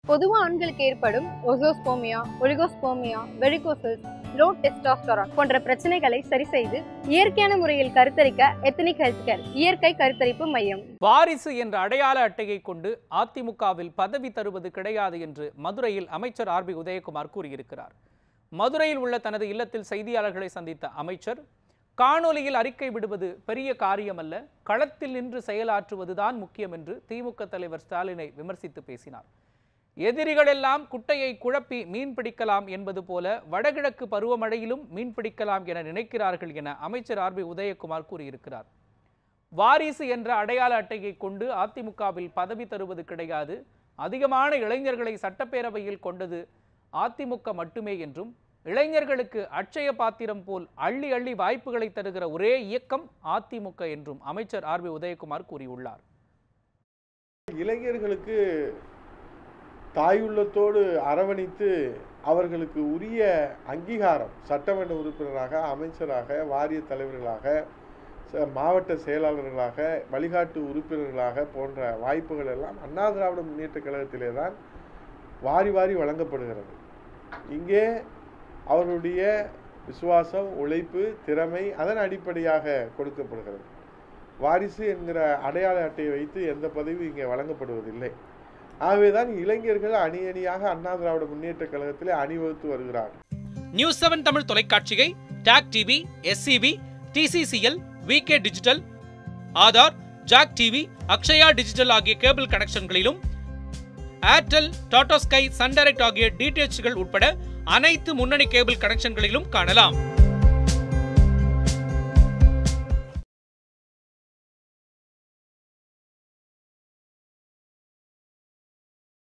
பொதுவா ஆண்களுக்கு ஏற்படும் azoospermia oligospermia varicoceles low testosterone போன்ற பிரச்சனைகளை சரி செய்து இயற்கையான முறையில் கருத்தரிக்க எத்தனிக் ஹெல்த் கேர் இயற்கை கருத்தரிப்பு மையம் வாரிசு என்ற அடையாள அட்டையை கொண்டு அதிமுகவில் பதவி தருவது கிடையாது என்று மதுரையில் அமைச்சர் ஆர் பி உதயகுமார் கூறியிருக்கிறார் மதுரையில் உள்ள தனது இல்லத்தில் செய்தியாளர்களை சந்தித்த அமைச்சர் காணொலியில் அறிக்கை விடுவது பெரிய காரியமல்ல களத்தில் நின்று செயலாற்றுவதுதான் முக்கியம் என்று திமுக தலைவர் ஸ்டாலினை விமர்சித்து பேசினார் எதிரிகளெல்லாம் குட்டையை குழப்பி மீன் பிடிக்கலாம் என்பது போல வடகிழக்கு பருவமழையிலும் மீன் பிடிக்கலாம் என நினைக்கிறார்கள் என அமைச்சர் ஆர் பி உதயகுமார் கூறியிருக்கிறார் வாரிசு என்ற அடையாள அட்டையை கொண்டு அதிமுகவில் பதவி தருவது கிடையாது அதிகமான இளைஞர்களை சட்டப்பேரவையில் கொண்டது அதிமுக மட்டுமே என்றும் இளைஞர்களுக்கு அட்சய பாத்திரம் போல் அள்ளி அள்ளி வாய்ப்புகளை தருகிற ஒரே இயக்கம் அதிமுக என்றும் அமைச்சர் ஆர் பி உதயகுமார் கூறியுள்ளார் இளைஞர்களுக்கு தாயுள்ளத்தோடு அரவணைத்து அவர்களுக்கு உரிய அங்கீகாரம் சட்டமன்ற உறுப்பினராக அமைச்சராக வாரிய தலைவர்களாக ச- மாவட்ட செயலாளர்களாக வழிகாட்டு உறுப்பினர்களாக போன்ற வாய்ப்புகள் எல்லாம் அண்ணா திராவிட முன்னேற்ற கழகத்திலே தான் வாரி வாரி வழங்கப்படுகிறது இங்கே அவர்களுடைய விசுவாசம் உழைப்பு திறமை அதன் அடிப்படையாக கொடுக்கப்படுகிறது வாரிசு என்கிற அடையாள அட்டையை வைத்து எந்த பதவியும் இங்கே வழங்கப்படுவதில்லை ஆகவேதான் இளைஞர்கள் அணி அணியாக அண்ணா திராவிட முன்னேற்ற கழகத்திலே அணிவகுத்து வருகிறார்கள் நியூஸ் செவன் தமிழ் தொலைக்காட்சியை tac TV SCV TCCL VK digital Aadhaar jack TV Akshaya digital ஆகிய கேபிள் கனெக்ஷன்களிலும் Airtel Tata Sky Sun Direct ஆகிய டிடிஎச்கள் உட்பட அனைத்து முன்னணி கேபிள் கனெக்ஷன்களிலும் காணலாம்